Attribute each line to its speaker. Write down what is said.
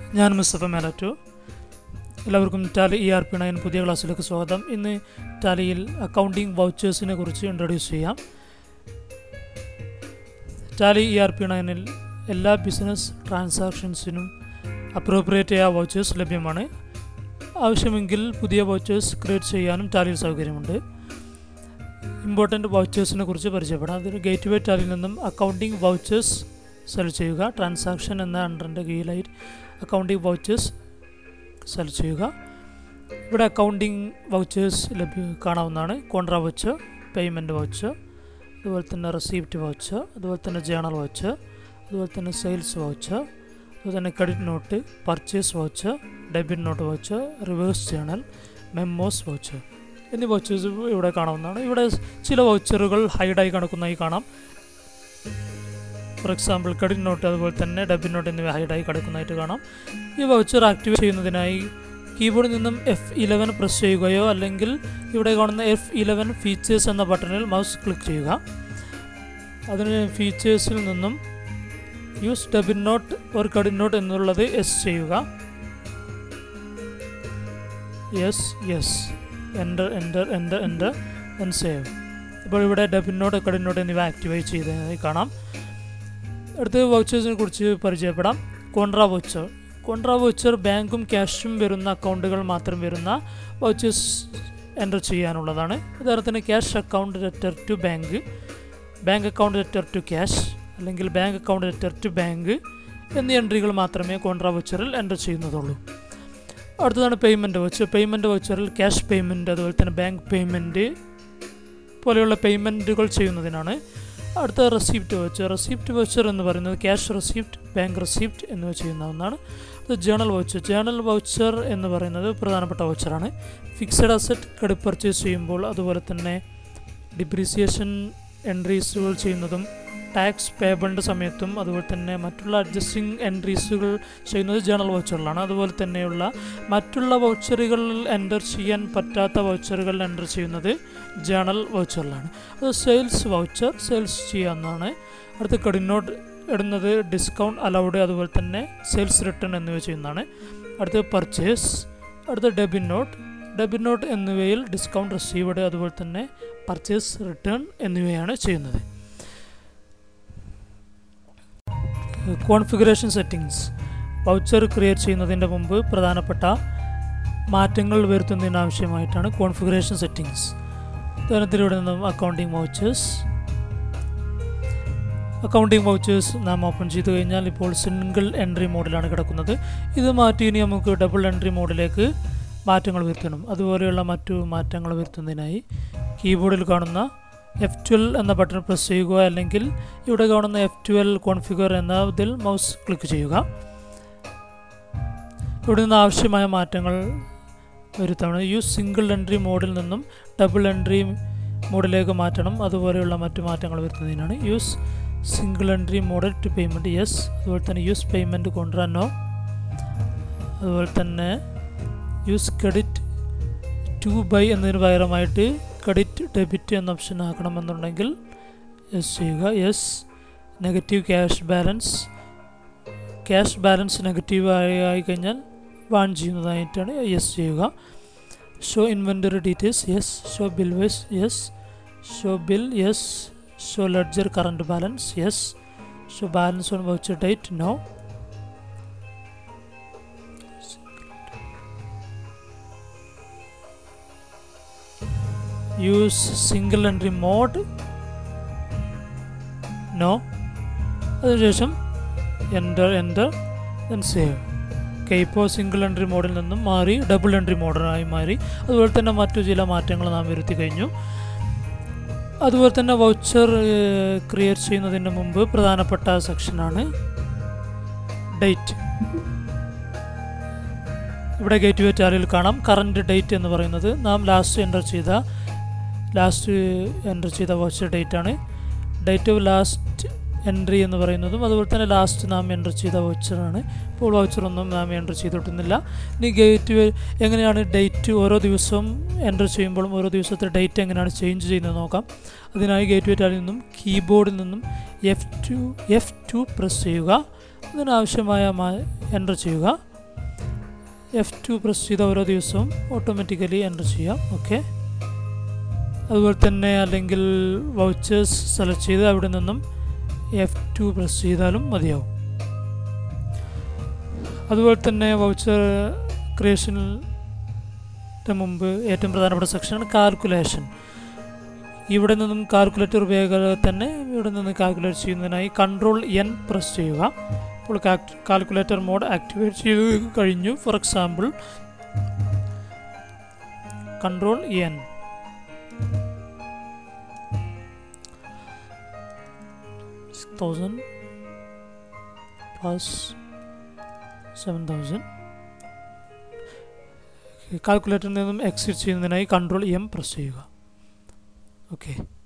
Speaker 1: ഞാൻ മുസ്തഫ മേലാറ്റു എല്ലാവർക്കും Tally E R P nine പുതിയ ക്ലാസ്സിലേക്ക് സ്വാഗതം ഇന്ന് ടാലിയിൽ അക്കൗണ്ടിംഗ് വൗച്ചേഴ്സിനെ കുറിച്ച് ഇൻട്രൊഡ്യൂസ് ചെയ്യാം ടാലി ഇ ആർ പി നയനിൽ എല്ലാ ബിസിനസ് ട്രാൻസാക്ഷൻസിനും അപ്രോപ്രിയേറ്റ് ആയ വൗച്ചേഴ്സ് ലഭ്യമാണ് ആവശ്യമെങ്കിൽ പുതിയ വൗച്ചേഴ്സ് ക്രിയേറ്റ് ചെയ്യാനും ടാലിയിൽ സൗകര്യമുണ്ട് ഇമ്പോർട്ടൻ്റ് വൗച്ചേഴ്സിനെ കുറിച്ച് പരിചയപ്പെടാം അതിന് ഗേറ്റ് വേ ടാലിയിൽ നിന്നും അക്കൗണ്ടിംഗ് വൗച്ചേഴ്സ് സെലക്ട് ചെയ്യുക ട്രാൻസാക്ഷൻ എന്ന അണ്ടറിൻ്റെ കീഴിലായി അക്കൗണ്ടിംഗ് വൗച്ചേഴ്സ് സെലക്ട് ചെയ്യുക ഇവിടെ അക്കൗണ്ടിംഗ് വൗച്ചേഴ്സ് ലഭ്യ കാണാവുന്നതാണ് കോൺട്രാ വൗച്ചർ പേയ്മെൻറ്റ് വൗച്ചർ അതുപോലെ തന്നെ റെസീപ്റ്റ് വൗച്ചർ അതുപോലെ തന്നെ ജേണൽ വൗച്ചർ അതുപോലെ തന്നെ സെയിൽസ് വൗച്ചർ അതുപോലെ തന്നെ credit note purchase voucher debit note voucher reverse journal memos voucher എന്നീ വൗച്ചേഴ്സ് ഇവിടെ കാണാവുന്നതാണ് ഇവിടെ ചില വൗച്ചറുകൾ ഹൈഡായി കിടക്കുന്നതായി കാണാം ഫോർ എക്സാമ്പിൾ ക്രെഡിറ്റ് നോട്ട് അതുപോലെ തന്നെ ഡെബിറ്റ് നോട്ട് എന്നിവ ഹൈഡായി കിടക്കുന്നതായിട്ട് കാണാം ഈ വൗച്ചർ ആക്ടിവേറ്റ് ചെയ്യുന്നതിനായി കീബോർഡിൽ നിന്നും എഫ് ഇലവൻ പ്രസ് ചെയ്യുകയോ അല്ലെങ്കിൽ ഇവിടെ കാണുന്ന എഫ് ഇലവൻ ഫീച്ചേഴ്സ് എന്ന ബട്ടണിൽ മൗസ് ക്ലിക്ക് ചെയ്യുക അതിന് ഫീച്ചേഴ്സിൽ നിന്നും use debit note or credit note എന്നുള്ളത് എസ് ചെയ്യുക yes yes enter enter enter enter എൻ സേവ് ഇപ്പോൾ ഇവിടെ ഡെബിറ്റ് നോട്ട് ക്രെഡിറ്റ് നോട്ട് എന്നിവ ആക്ടിവേറ്റ് ചെയ്തതായി കാണാം അടുത്ത വൗച്ചേഴ്സിനെ കുറിച്ച് പരിചയപ്പെടാം കോൺട്രാ വൗച്ചർ കോൺട്രാ വൗച്ചർ ബാങ്കും ക്യാഷും വരുന്ന അക്കൗണ്ടുകൾ മാത്രം വരുന്ന വൗച്ചേഴ്സ് എൻ്റർ ചെയ്യാനുള്ളതാണ് ഉദാഹരണത്തിന് cash account letter to bank bank account letter to cash അല്ലെങ്കിൽ bank account letter to bank എന്നീ എൻട്രികൾ മാത്രമേ കോൺട്രാ വൗച്ചറിൽ എൻ്റർ ചെയ്യുന്നതുള്ളൂ അടുത്തതാണ് പേയ്മെൻറ്റ് വൗച്ചർ പേയ്മെൻറ്റ് വൗച്ചറിൽ ക്യാഷ് പേയ്മെൻറ്റ് അതുപോലെ തന്നെ ബാങ്ക് പേയ്മെൻറ്റ് പോലെയുള്ള പേയ്മെൻറ്റുകൾ ചെയ്യുന്നതിനാണ് അടുത്ത റെസിപ്റ്റ് വൗച്ചർ റെസിപ്റ്റ് വൗച്ചർ എന്ന് പറയുന്നത് ക്യാഷ് റെസിപ്റ്റ് ബാങ്ക് റെസിപ്റ്റ് എന്നിവ ചെയ്യുന്ന ഒന്നാണ് അത് ജേണൽ വൗച്ചർ ജേണൽ വൗച്ചർ എന്ന് പറയുന്നത് പ്രധാനപ്പെട്ട വൗച്ചറാണ് ഫിക്സഡ് അസറ്റ് ക്രെഡിറ്റ് പർച്ചേസ് ചെയ്യുമ്പോൾ അതുപോലെ തന്നെ ഡിപ്രീസിയേഷൻ എൻട്രീസുകൾ ചെയ്യുന്നതും ടാക്സ് പേബിളിൻ്റെ സമയത്തും അതുപോലെ തന്നെ മറ്റുള്ള അഡ്ജസ്റ്റിംഗ് എൻട്രീസുകൾ ചെയ്യുന്നത് ജേണൽ വൗച്ചറിലാണ് അതുപോലെ തന്നെയുള്ള മറ്റുള്ള വൗച്ചറുകളിൽ എൻ്റർ ചെയ്യാൻ പറ്റാത്ത വൗച്ചറുകൾ എൻ്റർ ചെയ്യുന്നത് ജേണൽ വൗച്ചറിലാണ് അത് സെയിൽസ് വൗച്ചർ സെയിൽസ് ചെയ്യാവുന്നതാണ് അടുത്ത ക്രെഡിറ്റ് നോട്ട് ഇടുന്നത് ഡിസ്കൗണ്ട് അലൗഡ് അതുപോലെ തന്നെ സെയിൽസ് റിട്ടേൺ എന്നിവ ചെയ്യുന്നതാണ് അടുത്ത പർച്ചേസ് അടുത്ത ഡെബിറ്റ് നോട്ട് ഡെബിറ്റ് നോട്ട് എന്നിവയിൽ ഡിസ്കൗണ്ട് റിസീവ്ഡ് അതുപോലെ തന്നെ പർച്ചേസ് റിട്ടേൺ എന്നിവയാണ് ചെയ്യുന്നത് കോൺഫിഗറേഷൻ സെറ്റിങ്സ് വൗച്ചർ ക്രിയേറ്റ് ചെയ്യുന്നതിൻ്റെ മുമ്പ് പ്രധാനപ്പെട്ട മാറ്റങ്ങൾ വരുത്തുന്നതിനാവശ്യമായിട്ടാണ് കോൺഫിഗറേഷൻ സെറ്റിങ്സ് ഉദാഹരണത്തിലൂടെ നിന്നും അക്കൗണ്ടിങ് വൗച്ചേഴ്സ് അക്കൗണ്ടിങ് വൗച്ചേഴ്സ് നാം ഓപ്പൺ ചെയ്ത് കഴിഞ്ഞാൽ ഇപ്പോൾ സിംഗിൾ എൻട്രി മോഡിലാണ് കിടക്കുന്നത് ഇത് മാറ്റി ഇനി നമുക്ക് ഡബിൾ എൻട്രി മോഡിലേക്ക് മാറ്റങ്ങൾ വരുത്തണം അതുപോലെയുള്ള മറ്റു മാറ്റങ്ങൾ വരുത്തുന്നതിനായി കീബോർഡിൽ കാണുന്ന എഫ് ട്വൽവ് എന്ന ബട്ടൺ പ്രസ് ചെയ്യുക അല്ലെങ്കിൽ ഇവിടെ കാണുന്ന എഫ് ട്വൽവ് കോൺഫിഗർ എന്നതിൽ മൗസ് ക്ലിക്ക് ചെയ്യുക ഇവിടെ നിന്ന് ആവശ്യമായ മാറ്റങ്ങൾ വരുത്തണം യൂസ് സിംഗിൾ എൻട്രി മോഡിൽ നിന്നും ഡബിൾ എൻട്രി മോഡിലേക്ക് മാറ്റണം അതുപോലെയുള്ള മറ്റു മാറ്റങ്ങൾ വരുത്തുന്നതിനാണ് use single entry model to payment yes അതുപോലെ തന്നെ യൂസ് പേയ്മെൻറ്റ് കൊണ്ടുവരാ നോ അതുപോലെ തന്നെ യൂസ് ക്രെഡിറ്റ് ടു ബൈ എന്നതിന് പകരമായിട്ട് ക്രെഡിറ്റ് ഡെബിറ്റ് എന്ന ഓപ്ഷൻ ആക്കണമെന്നുണ്ടെങ്കിൽ യെസ് ചെയ്യുക yes negative cash balance cash balance negative ആയി ആയി കഴിഞ്ഞാൽ വാൺ ചെയ്യുന്നതായിട്ടാണ് യെസ് ചെയ്യുക show inventory details yes show bill wise yes show bill yes show ledger current balance yes show balance on voucher date no use single entry mode no അതിനുശേഷം enter enter then save okay ഇപ്പോൾ single entry മോഡിൽ നിന്നും മാറി double entry മോഡലായി മാറി അതുപോലെ തന്നെ മറ്റു ചില മാറ്റങ്ങൾ നാം വരുത്തി കഴിഞ്ഞു അതുപോലെ തന്നെ വൗച്ചർ ക്രിയേറ്റ് ചെയ്യുന്നതിന് മുമ്പ് പ്രധാനപ്പെട്ട സെക്ഷനാണ് ഡേറ്റ് ഇവിടെ ഗേറ്റ് വേ ടാലിൽ കാണാം കറൻറ്റ് ഡേറ്റ് എന്ന് പറയുന്നത് നാം ലാസ്റ്റ് എൻ്റർ ചെയ്ത ലാസ്റ്റ് എൻ്റർ ചെയ്ത വൗച്ചർ ഡേറ്റ് ആണ് ഡേറ്റ് ഓഫ് ലാസ്റ്റ് എൻട്രി എന്ന് പറയുന്നതും അതുപോലെ തന്നെ ലാസ്റ്റ് നാം എൻ്റർ ചെയ്ത വൗച്ചറാണ് ഇപ്പോൾ വൗച്ചറൊന്നും നാം എൻ്റർ ചെയ്തിട്ടുന്നില്ല ഇനി ഗേറ്റ് വേ എങ്ങനെയാണ് ഡേറ്റ് ഓരോ ദിവസവും എൻ്റർ ചെയ്യുമ്പോഴും ഓരോ ദിവസത്തെ ഡേറ്റ് എങ്ങനെയാണ് ചേഞ്ച് ചെയ്യുന്നത് നോക്കാം അതിനായി ഗേറ്റ് വേ ടാലിൽ നിന്നും കീബോർഡിൽ നിന്നും F two F two press ചെയ്യുക അതിനാവശ്യമായ എൻ്റർ ചെയ്യുക എഫ് ടു പ്രസ് ചെയ്ത് ഓരോ ദിവസവും ഓട്ടോമാറ്റിക്കലി എൻ്റർ ചെയ്യാം ഓക്കെ അതുപോലെ തന്നെ അല്ലെങ്കിൽ വൗച്ചേഴ്സ് സെലക്ട് ചെയ്ത് അവിടെ നിന്നും എഫ് ടു പ്രസ് ചെയ്താലും മതിയാവും അതുപോലെ തന്നെ വൗച്ചർ ക്രിയേഷനിൻ്റെ മുമ്പ് ഏറ്റവും പ്രധാനപ്പെട്ട സെക്ഷനാണ് കാൽക്കുലേഷൻ ഇവിടെ നിന്നും കാൽക്കുലേറ്റർ ഉപയോഗ തന്നെ ഇവിടെ നിന്ന് കാൽക്കുലേറ്റ് ചെയ്യുന്നതിനായി കൺട്രോൾ എൻ പ്രസ് ചെയ്യുക അപ്പോൾ കാൽക്കുലേറ്റർ മോഡ് ആക്ടിവേറ്റ് ചെയ്ത് കഴിഞ്ഞു for example control N thousand plus seven thousand കാൽക്കുലേറ്ററിൽ നിന്നും എക്സിറ്റ് ചെയ്യുന്നതിനായി കൺട്രോൾ എം പ്രസ് ചെയ്യുക ഓക്കെ